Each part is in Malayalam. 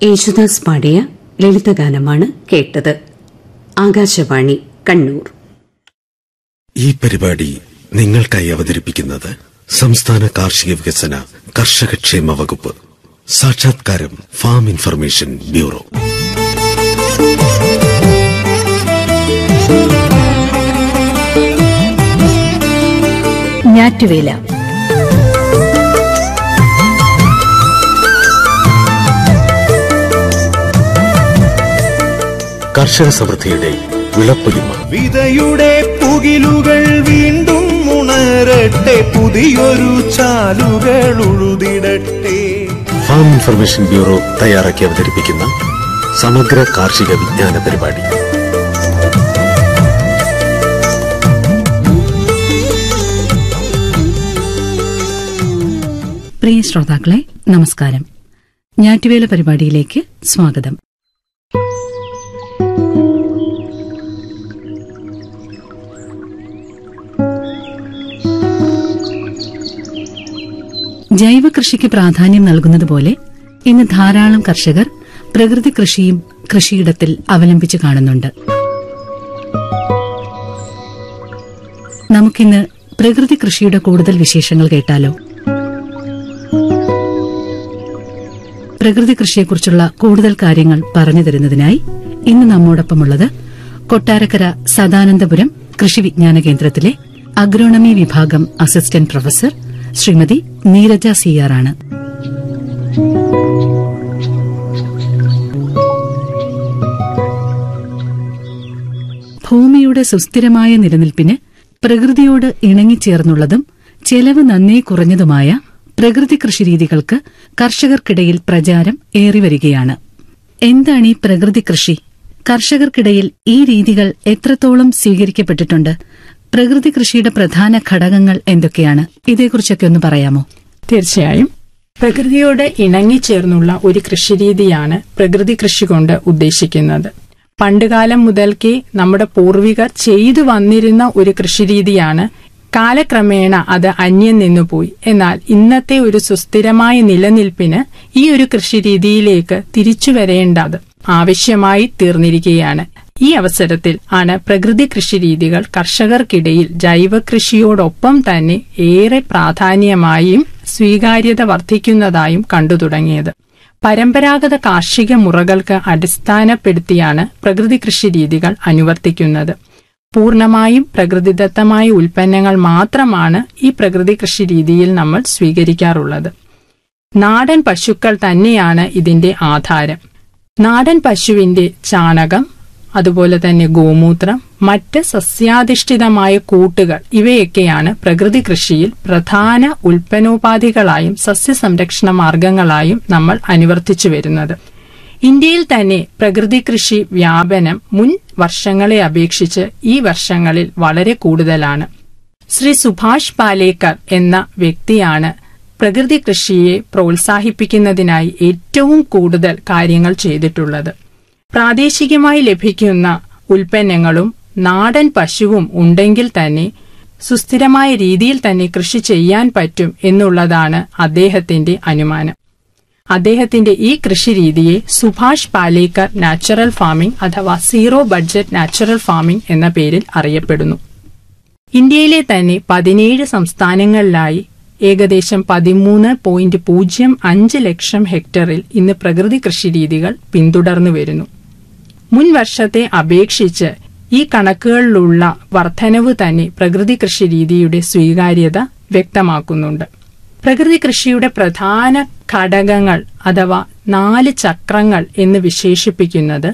യേശുദാസ് പാടിയ ലളിതഗാനമാണ് കേട്ടത് ആകാശവാണി കണ്ണൂർ ഈ പരിപാടി നിങ്ങൾക്കായി അവതരിപ്പിക്കുന്നത് സംസ്ഥാന കാർഷിക വികസന കർഷകക്ഷേമ വകുപ്പ് സാക്ഷാത്കാരം ഫാം ഇൻഫർമേഷൻ ബ്യൂറോ ഞാറ്റുവേല കർഷക സമൃദ്ധിയുടെ വിളപ്പൊലിമ വിതയുടെ പുകിലുകൾ വീണ്ടും ഉണരട്ടെ പുതിയൊരു ചാലുകൾ ഉഴുതിടട്ടെ ഫാം ഇൻഫർമേഷൻ ബ്യൂറോ തയ്യാറാക്കി അവതരിപ്പിക്കുന്ന സമഗ്ര കാർഷിക വിജ്ഞാന പരിപാടി പ്രിയ ശ്രോതാക്കളെ നമസ്കാരം ഞാറ്റുവേല പരിപാടിയിലേക്ക് സ്വാഗതം ജൈവ കൃഷിക്ക് പ്രാധാന്യം നൽകുന്നതുപോലെ ഇന്ന് ധാരാളം കർഷകർ പ്രകൃതി കൃഷിയും കൃഷിയിടത്തിൽ അവലംബിച്ചു കാണുന്നുണ്ട് നമുക്കിന്ന് പ്രകൃതി കൃഷിയുടെ കൂടുതൽ വിശേഷങ്ങൾ കേട്ടാലോ പ്രകൃതി കൃഷിയെക്കുറിച്ചുള്ള കൂടുതൽ കാര്യങ്ങൾ പറഞ്ഞു തരുന്നതിനായി ഇന്ന് നമ്മോടൊപ്പമുള്ളത് കൊട്ടാരക്കര സദാനന്ദപുരം കൃഷി വിജ്ഞാന കേന്ദ്രത്തിലെ അഗ്രോണമി വിഭാഗം അസിസ്റ്റന്റ് പ്രൊഫസർ ശ്രീമതി നീരജ സിയാറാണ് ഭൂമിയുടെ സുസ്ഥിരമായ നിലനിൽപ്പിന് പ്രകൃതിയോട് ഇണങ്ങിച്ചേർന്നുള്ളതും ചെലവ് നന്നേ കുറഞ്ഞതുമായ പ്രകൃതി കൃഷിരീതികൾക്ക് കർഷകർക്കിടയിൽ പ്രചാരം ഏറിവരികയാണ് എന്താണ് ഈ പ്രകൃതി കൃഷി കർഷകർക്കിടയിൽ ഈ രീതികൾ എത്രത്തോളം സ്വീകരിക്കപ്പെട്ടിട്ടുണ്ട് പ്രകൃതി കൃഷിയുടെ പ്രധാന ഘടകങ്ങൾ എന്തൊക്കെയാണ് ഇതേക്കുറിച്ചൊക്കെ ഒന്ന് പറയാമോ തീർച്ചയായും പ്രകൃതിയോട് ഇണങ്ങിച്ചേർന്നുള്ള ഒരു കൃഷിരീതിയാണ് പ്രകൃതി കൃഷി കൊണ്ട് ഉദ്ദേശിക്കുന്നത് പണ്ടുകാലം മുതൽക്കേ നമ്മുടെ പൂർവികർ ചെയ്തു വന്നിരുന്ന ഒരു കൃഷിരീതിയാണ് കാലക്രമേണ അത് അന്യം നിന്നുപോയി എന്നാൽ ഇന്നത്തെ ഒരു സുസ്ഥിരമായ നിലനിൽപ്പിന് ഈ ഒരു കൃഷിരീതിയിലേക്ക് തിരിച്ചു വരേണ്ടത് ആവശ്യമായി തീർന്നിരിക്കുകയാണ് ഈ അവസരത്തിൽ ആണ് പ്രകൃതി കൃഷിരീതികൾ കർഷകർക്കിടയിൽ ജൈവ കൃഷിയോടൊപ്പം തന്നെ ഏറെ പ്രാധാന്യമായും സ്വീകാര്യത വർദ്ധിക്കുന്നതായും കണ്ടു തുടങ്ങിയത് പരമ്പരാഗത കാർഷിക മുറകൾക്ക് അടിസ്ഥാനപ്പെടുത്തിയാണ് പ്രകൃതി കൃഷി രീതികൾ അനുവർത്തിക്കുന്നത് പൂർണ്ണമായും പ്രകൃതിദത്തമായ ഉൽപ്പന്നങ്ങൾ മാത്രമാണ് ഈ പ്രകൃതി കൃഷി രീതിയിൽ നമ്മൾ സ്വീകരിക്കാറുള്ളത് നാടൻ പശുക്കൾ തന്നെയാണ് ഇതിന്റെ ആധാരം നാടൻ പശുവിന്റെ ചാണകം അതുപോലെ തന്നെ ഗോമൂത്രം മറ്റ് സസ്യാധിഷ്ഠിതമായ കൂട്ടുകൾ ഇവയൊക്കെയാണ് പ്രകൃതി കൃഷിയിൽ പ്രധാന ഉൽപ്പന്നോപാധികളായും സസ്യസംരക്ഷണ മാർഗങ്ങളായും നമ്മൾ അനുവർത്തിച്ചു വരുന്നത് ഇന്ത്യയിൽ തന്നെ പ്രകൃതി കൃഷി വ്യാപനം മുൻ വർഷങ്ങളെ അപേക്ഷിച്ച് ഈ വർഷങ്ങളിൽ വളരെ കൂടുതലാണ് ശ്രീ സുഭാഷ് പാലേക്കർ എന്ന വ്യക്തിയാണ് പ്രകൃതി കൃഷിയെ പ്രോത്സാഹിപ്പിക്കുന്നതിനായി ഏറ്റവും കൂടുതൽ കാര്യങ്ങൾ ചെയ്തിട്ടുള്ളത് പ്രാദേശികമായി ലഭിക്കുന്ന ഉൽപ്പന്നങ്ങളും നാടൻ പശുവും ഉണ്ടെങ്കിൽ തന്നെ സുസ്ഥിരമായ രീതിയിൽ തന്നെ കൃഷി ചെയ്യാൻ പറ്റും എന്നുള്ളതാണ് അദ്ദേഹത്തിന്റെ അനുമാനം അദ്ദേഹത്തിന്റെ ഈ കൃഷിരീതിയെ സുഭാഷ് പാലേക്കർ നാച്ചുറൽ ഫാമിംഗ് അഥവാ സീറോ ബഡ്ജറ്റ് നാച്ചുറൽ ഫാമിംഗ് എന്ന പേരിൽ അറിയപ്പെടുന്നു ഇന്ത്യയിലെ തന്നെ പതിനേഴ് സംസ്ഥാനങ്ങളിലായി ഏകദേശം പതിമൂന്ന് പോയിന്റ് പൂജ്യം അഞ്ച് ലക്ഷം ഹെക്ടറിൽ ഇന്ന് പ്രകൃതി കൃഷിരീതികൾ പിന്തുടർന്നു വരുന്നു മുൻ വർഷത്തെ അപേക്ഷിച്ച് ഈ കണക്കുകളിലുള്ള വർധനവ് തന്നെ പ്രകൃതി കൃഷി രീതിയുടെ സ്വീകാര്യത വ്യക്തമാക്കുന്നുണ്ട് പ്രകൃതി കൃഷിയുടെ പ്രധാന ഘടകങ്ങൾ അഥവാ നാല് ചക്രങ്ങൾ എന്ന് വിശേഷിപ്പിക്കുന്നത്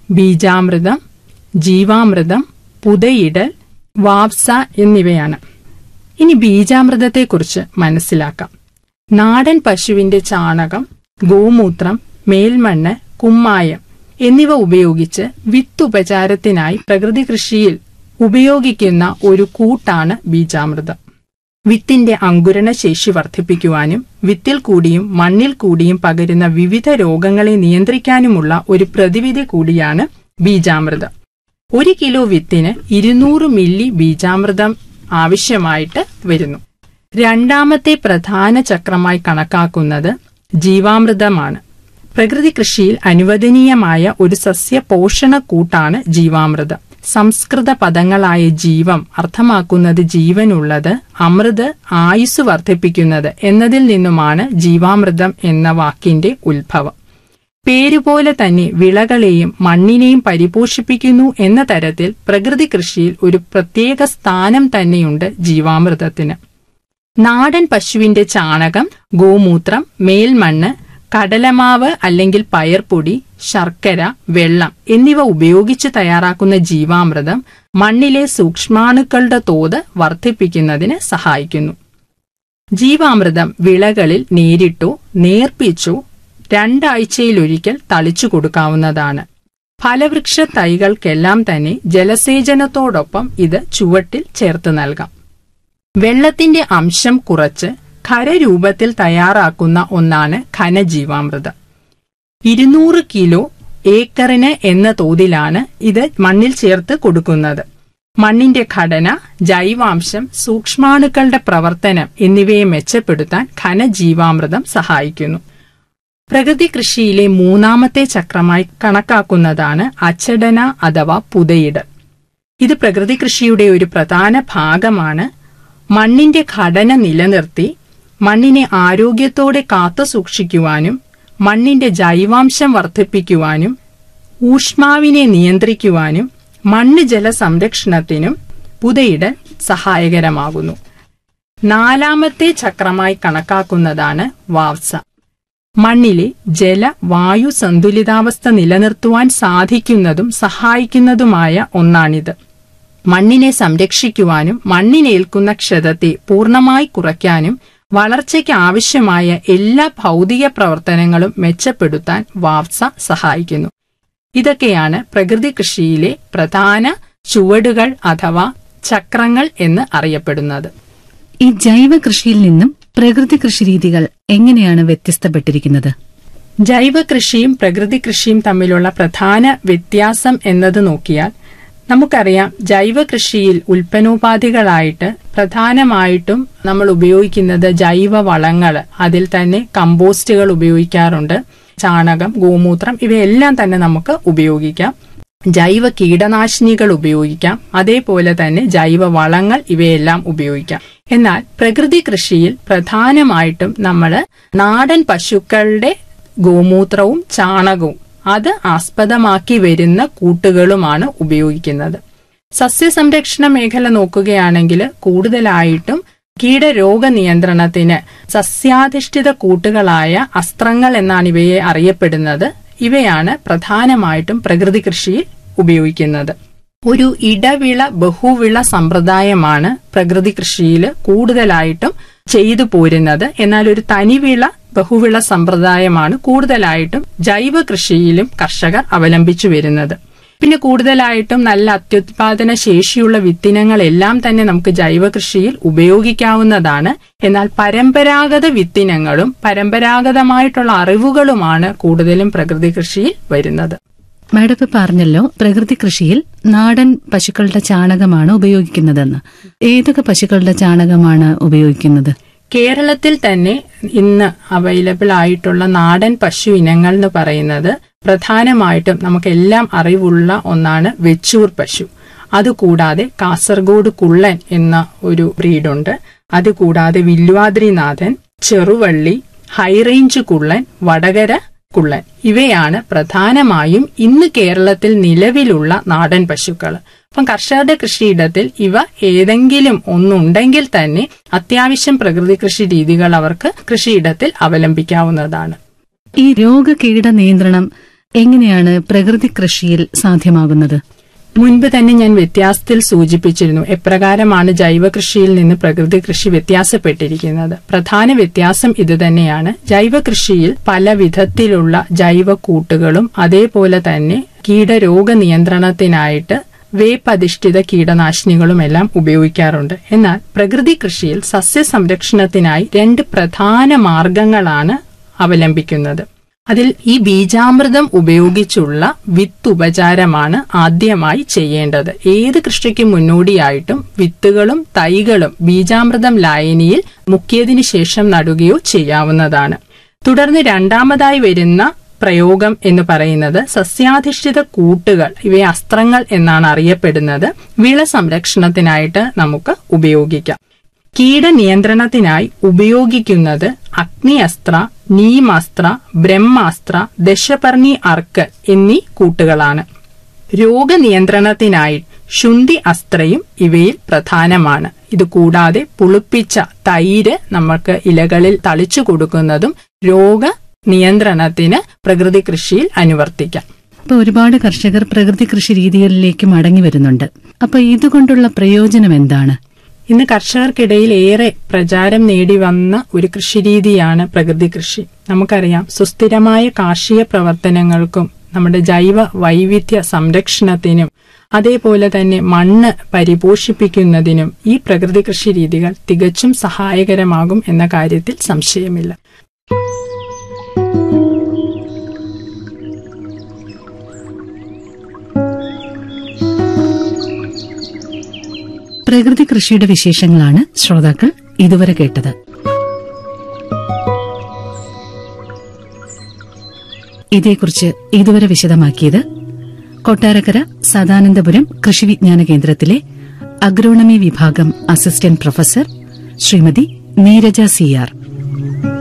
ബീജാമൃതം ജീവാമൃതം പുതയിടൽ വാപ്സ എന്നിവയാണ് ഇനി ബീജാമൃതത്തെക്കുറിച്ച് മനസ്സിലാക്കാം നാടൻ പശുവിന്റെ ചാണകം ഗോമൂത്രം മേൽമണ്ണ് കുമ്മായം എന്നിവ ഉപയോഗിച്ച് വിത്തുപചാരത്തിനായി പ്രകൃതി കൃഷിയിൽ ഉപയോഗിക്കുന്ന ഒരു കൂട്ടാണ് ബീജാമൃതം വിത്തിന്റെ അങ്കുരണ ശേഷി വർദ്ധിപ്പിക്കുവാനും വിത്തിൽ കൂടിയും മണ്ണിൽ കൂടിയും പകരുന്ന വിവിധ രോഗങ്ങളെ നിയന്ത്രിക്കാനുമുള്ള ഒരു പ്രതിവിധി കൂടിയാണ് ബീജാമൃതം ഒരു കിലോ വിത്തിന് ഇരുന്നൂറ് മില്ലി ബീജാമൃതം ആവശ്യമായിട്ട് വരുന്നു രണ്ടാമത്തെ പ്രധാന ചക്രമായി കണക്കാക്കുന്നത് ജീവാമൃതമാണ് പ്രകൃതി കൃഷിയിൽ അനുവദനീയമായ ഒരു സസ്യ പോഷണ കൂട്ടാണ് ജീവാമൃതം സംസ്കൃത പദങ്ങളായ ജീവം അർത്ഥമാക്കുന്നത് ജീവനുള്ളത് അമൃത് ആയുസ് വർദ്ധിപ്പിക്കുന്നത് എന്നതിൽ നിന്നുമാണ് ജീവാമൃതം എന്ന വാക്കിന്റെ ഉത്ഭവം പേരുപോലെ തന്നെ വിളകളെയും മണ്ണിനെയും പരിപോഷിപ്പിക്കുന്നു എന്ന തരത്തിൽ പ്രകൃതി കൃഷിയിൽ ഒരു പ്രത്യേക സ്ഥാനം തന്നെയുണ്ട് ജീവാമൃതത്തിന് നാടൻ പശുവിന്റെ ചാണകം ഗോമൂത്രം മേൽമണ്ണ് കടലമാവ് അല്ലെങ്കിൽ പയർപ്പൊടി ശർക്കര വെള്ളം എന്നിവ ഉപയോഗിച്ച് തയ്യാറാക്കുന്ന ജീവാമൃതം മണ്ണിലെ സൂക്ഷ്മാണുക്കളുടെ തോത് വർദ്ധിപ്പിക്കുന്നതിന് സഹായിക്കുന്നു ജീവാമൃതം വിളകളിൽ നേരിട്ടോ നേർപ്പിച്ചോ രണ്ടാഴ്ചയിലൊരിക്കൽ തളിച്ചു കൊടുക്കാവുന്നതാണ് ഫലവൃക്ഷ തൈകൾക്കെല്ലാം തന്നെ ജലസേചനത്തോടൊപ്പം ഇത് ചുവട്ടിൽ ചേർത്ത് നൽകാം വെള്ളത്തിന്റെ അംശം കുറച്ച് ഖരരൂപത്തിൽ തയ്യാറാക്കുന്ന ഒന്നാണ് ഘനജീവാമൃതം ഇരുന്നൂറ് കിലോ ഏക്കറിന് എന്ന തോതിലാണ് ഇത് മണ്ണിൽ ചേർത്ത് കൊടുക്കുന്നത് മണ്ണിന്റെ ഘടന ജൈവാംശം സൂക്ഷ്മാണുക്കളുടെ പ്രവർത്തനം എന്നിവയെ മെച്ചപ്പെടുത്താൻ ഘനജീവാമൃതം സഹായിക്കുന്നു പ്രകൃതി കൃഷിയിലെ മൂന്നാമത്തെ ചക്രമായി കണക്കാക്കുന്നതാണ് അച്ചടന അഥവാ പുതയിടൽ ഇത് പ്രകൃതി കൃഷിയുടെ ഒരു പ്രധാന ഭാഗമാണ് മണ്ണിന്റെ ഘടന നിലനിർത്തി മണ്ണിനെ ആരോഗ്യത്തോടെ കാത്തു സൂക്ഷിക്കുവാനും മണ്ണിന്റെ ജൈവാംശം വർദ്ധിപ്പിക്കുവാനും ഊഷ്മാവിനെ നിയന്ത്രിക്കുവാനും മണ്ണ് ജല സംരക്ഷണത്തിനും പുതയിടൽ സഹായകരമാകുന്നു നാലാമത്തെ ചക്രമായി കണക്കാക്കുന്നതാണ് വാവ്സ മണ്ണിലെ ജല വായു സന്തുലിതാവസ്ഥ നിലനിർത്തുവാൻ സാധിക്കുന്നതും സഹായിക്കുന്നതുമായ ഒന്നാണിത് മണ്ണിനെ സംരക്ഷിക്കുവാനും മണ്ണിനേൽക്കുന്ന ക്ഷതത്തെ പൂർണ്ണമായി കുറയ്ക്കാനും വളർച്ചയ്ക്ക് ആവശ്യമായ എല്ലാ ഭൗതിക പ്രവർത്തനങ്ങളും മെച്ചപ്പെടുത്താൻ വാവ്സ സഹായിക്കുന്നു ഇതൊക്കെയാണ് പ്രകൃതി കൃഷിയിലെ പ്രധാന ചുവടുകൾ അഥവാ ചക്രങ്ങൾ എന്ന് അറിയപ്പെടുന്നത് ഈ ജൈവ കൃഷിയിൽ നിന്നും പ്രകൃതി കൃഷിരീതികൾ എങ്ങനെയാണ് വ്യത്യസ്തപ്പെട്ടിരിക്കുന്നത് ജൈവ കൃഷിയും പ്രകൃതി കൃഷിയും തമ്മിലുള്ള പ്രധാന വ്യത്യാസം എന്നത് നോക്കിയാൽ നമുക്കറിയാം ജൈവ കൃഷിയിൽ ഉൽപ്പന്നോപാധികളായിട്ട് പ്രധാനമായിട്ടും നമ്മൾ ഉപയോഗിക്കുന്നത് ജൈവ വളങ്ങൾ അതിൽ തന്നെ കമ്പോസ്റ്റുകൾ ഉപയോഗിക്കാറുണ്ട് ചാണകം ഗോമൂത്രം ഇവയെല്ലാം തന്നെ നമുക്ക് ഉപയോഗിക്കാം ജൈവ കീടനാശിനികൾ ഉപയോഗിക്കാം അതേപോലെ തന്നെ ജൈവ വളങ്ങൾ ഇവയെല്ലാം ഉപയോഗിക്കാം എന്നാൽ പ്രകൃതി കൃഷിയിൽ പ്രധാനമായിട്ടും നമ്മൾ നാടൻ പശുക്കളുടെ ഗോമൂത്രവും ചാണകവും അത് ആസ്പദമാക്കി വരുന്ന കൂട്ടുകളുമാണ് ഉപയോഗിക്കുന്നത് സസ്യസംരക്ഷണ മേഖല നോക്കുകയാണെങ്കിൽ കൂടുതലായിട്ടും കീടരോഗ നിയന്ത്രണത്തിന് സസ്യാധിഷ്ഠിത കൂട്ടുകളായ അസ്ത്രങ്ങൾ എന്നാണ് ഇവയെ അറിയപ്പെടുന്നത് ഇവയാണ് പ്രധാനമായിട്ടും പ്രകൃതി കൃഷിയിൽ ഉപയോഗിക്കുന്നത് ഒരു ഇടവിള ബഹുവിള സമ്പ്രദായമാണ് പ്രകൃതി കൃഷിയിൽ കൂടുതലായിട്ടും ചെയ്തു പോരുന്നത് എന്നാൽ ഒരു തനിവിള ബഹുവിള സമ്പ്രദായമാണ് കൂടുതലായിട്ടും ജൈവ കൃഷിയിലും കർഷകർ അവലംബിച്ചു വരുന്നത് പിന്നെ കൂടുതലായിട്ടും നല്ല അത്യുത്പാദന ശേഷിയുള്ള വിത്തിനങ്ങളെല്ലാം തന്നെ നമുക്ക് ജൈവ കൃഷിയിൽ ഉപയോഗിക്കാവുന്നതാണ് എന്നാൽ പരമ്പരാഗത വിത്തിനങ്ങളും പരമ്പരാഗതമായിട്ടുള്ള അറിവുകളുമാണ് കൂടുതലും പ്രകൃതി കൃഷിയിൽ വരുന്നത് മാഡം ഇപ്പൊ പറഞ്ഞല്ലോ പ്രകൃതി കൃഷിയിൽ നാടൻ പശുക്കളുടെ ചാണകമാണ് ഉപയോഗിക്കുന്നതെന്ന് ഏതൊക്കെ പശുക്കളുടെ ചാണകമാണ് ഉപയോഗിക്കുന്നത് കേരളത്തിൽ തന്നെ ഇന്ന് അവൈലബിൾ ആയിട്ടുള്ള നാടൻ പശു ഇനങ്ങൾ എന്ന് പറയുന്നത് പ്രധാനമായിട്ടും നമുക്കെല്ലാം അറിവുള്ള ഒന്നാണ് വെച്ചൂർ പശു അതുകൂടാതെ കാസർഗോഡ് കുള്ളൻ എന്ന ഒരു ബ്രീഡുണ്ട് അതുകൂടാതെ വില്വാദ്രിനാഥൻ ചെറുവള്ളി ഹൈറേഞ്ച് കുള്ളൻ വടകര കുള്ളൻ ഇവയാണ് പ്രധാനമായും ഇന്ന് കേരളത്തിൽ നിലവിലുള്ള നാടൻ പശുക്കൾ അപ്പം കർഷകരുടെ കൃഷിയിടത്തിൽ ഇവ ഏതെങ്കിലും ഒന്നുണ്ടെങ്കിൽ തന്നെ അത്യാവശ്യം പ്രകൃതി കൃഷി രീതികൾ അവർക്ക് കൃഷിയിടത്തിൽ അവലംബിക്കാവുന്നതാണ് ഈ രോഗകീട നിയന്ത്രണം എങ്ങനെയാണ് പ്രകൃതി കൃഷിയിൽ സാധ്യമാകുന്നത് മുൻപ് തന്നെ ഞാൻ വ്യത്യാസത്തിൽ സൂചിപ്പിച്ചിരുന്നു എപ്രകാരമാണ് ജൈവ കൃഷിയിൽ നിന്ന് പ്രകൃതി കൃഷി വ്യത്യാസപ്പെട്ടിരിക്കുന്നത് പ്രധാന വ്യത്യാസം ഇതുതന്നെയാണ് ജൈവ കൃഷിയിൽ പല വിധത്തിലുള്ള ജൈവ കൂട്ടുകളും അതേപോലെ തന്നെ കീടരോഗ നിയന്ത്രണത്തിനായിട്ട് വേപ്പധിഷ്ഠിത കീടനാശിനികളും എല്ലാം ഉപയോഗിക്കാറുണ്ട് എന്നാൽ പ്രകൃതി കൃഷിയിൽ സസ്യ സംരക്ഷണത്തിനായി രണ്ട് പ്രധാന മാർഗങ്ങളാണ് അവലംബിക്കുന്നത് അതിൽ ഈ ബീജാമൃതം ഉപയോഗിച്ചുള്ള വിത്തുപചാരമാണ് ആദ്യമായി ചെയ്യേണ്ടത് ഏത് കൃഷിക്ക് മുന്നോടിയായിട്ടും വിത്തുകളും തൈകളും ബീജാമൃതം ലായനിയിൽ മുക്കിയതിനു ശേഷം നടുകയോ ചെയ്യാവുന്നതാണ് തുടർന്ന് രണ്ടാമതായി വരുന്ന പ്രയോഗം എന്ന് പറയുന്നത് സസ്യാധിഷ്ഠിത കൂട്ടുകൾ ഇവയെ അസ്ത്രങ്ങൾ എന്നാണ് അറിയപ്പെടുന്നത് വിള സംരക്ഷണത്തിനായിട്ട് നമുക്ക് ഉപയോഗിക്കാം കീടനിയന്ത്രണത്തിനായി ഉപയോഗിക്കുന്നത് അഗ്നിയസ്ത്ര നീമാസ്ത്ര ബ്രഹ്മാസ്ത്ര ദശപർണി അർക്ക് എന്നീ കൂട്ടുകളാണ് രോഗനിയന്ത്രണത്തിനായി ശുന്തി അസ്ത്രയും ഇവയിൽ പ്രധാനമാണ് ഇത് കൂടാതെ പുളിപ്പിച്ച തൈര് നമുക്ക് ഇലകളിൽ തളിച്ചു കൊടുക്കുന്നതും രോഗ നിയന്ത്രണത്തിന് പ്രകൃതി കൃഷിയിൽ അനുവർത്തിക്കാം അപ്പൊ ഒരുപാട് കർഷകർ പ്രകൃതി കൃഷി രീതികളിലേക്ക് മടങ്ങി വരുന്നുണ്ട് അപ്പൊ ഇതുകൊണ്ടുള്ള പ്രയോജനം എന്താണ് ഇന്ന് കർഷകർക്കിടയിൽ ഏറെ പ്രചാരം നേടി വന്ന ഒരു കൃഷിരീതിയാണ് പ്രകൃതി കൃഷി നമുക്കറിയാം സുസ്ഥിരമായ കാർഷിക പ്രവർത്തനങ്ങൾക്കും നമ്മുടെ ജൈവ വൈവിധ്യ സംരക്ഷണത്തിനും അതേപോലെ തന്നെ മണ്ണ് പരിപോഷിപ്പിക്കുന്നതിനും ഈ പ്രകൃതി കൃഷി രീതികൾ തികച്ചും സഹായകരമാകും എന്ന കാര്യത്തിൽ സംശയമില്ല പ്രകൃതി കൃഷിയുടെ വിശേഷങ്ങളാണ് ശ്രോതാക്കൾ ഇതുവരെ കേട്ടത് ഇതേക്കുറിച്ച് ഇതുവരെ വിശദമാക്കിയത് കൊട്ടാരക്കര സദാനന്ദപുരം കൃഷി വിജ്ഞാന കേന്ദ്രത്തിലെ അഗ്രോണമി വിഭാഗം assistant professor Shrimati Neeraja C R